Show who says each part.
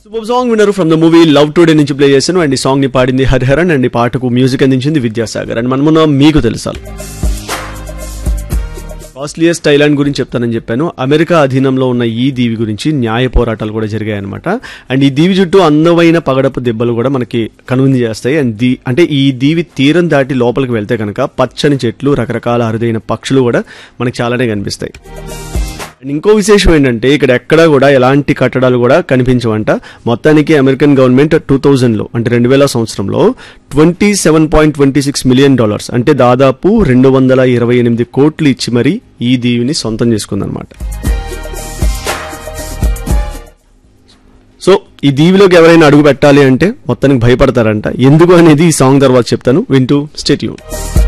Speaker 1: super song విన్నారు from the movie love today నుంచి play చేశాను అండ్ ఈ సాంగ్ ని పాడింది హరిహరన్ అండ్ ఈ పాటకు మ్యూజిక్ అందించింది విద్యాసాగర్ అండ్ మనమున్న మీకు తెలుసా కాస్ట్లియస్ట్ ఐలాండ్ గురించి చెప్తానని చెప్పాను అమెరికా అధీనంలో ఉన్న ఈ దీవి గురించి న్యాయ పోరాటాలు కూడా జరిగాయన్నమాట అండ్ ఈ దీవి చుట్టూ అందమైన పగడపు దెబ్బలు కూడా మనకి కనువింది చేస్తాయి అండ్ దీ అంటే ఈ దీవి తీరం దాటి లోపలికి వెళ్తే కనుక పచ్చని చెట్లు రకరకాల అరుదైన పక్షులు కూడా మనకి చాలానే కనిపిస్తాయి అండ్ ఇంకో విశేషం ఏంటంటే ఇక్కడ ఎక్కడా కూడా ఎలాంటి కట్టడాలు కూడా కనిపించవంట మొత్తానికి అమెరికన్ గవర్నమెంట్ టూ థౌజండ్లో అంటే రెండు వేల సంవత్సరంలో twenty seven point twenty six million dollars అంటే దాదాపు రెండు వందల ఇరవై ఎనిమిది కోట్లు ఇచ్చి మరీ ఈ దీవిని సొంతం చేసుకుందనమాట సో ఈ దీవిలోకి ఎవరైనా అడుగు పెట్టాలి అంటే మొత్తానికి భయపడతారంట ఎందుకు అనేది ఈ సాంగ్ తర్వాత చెప్తాను వింటూ స్టేట్యూన్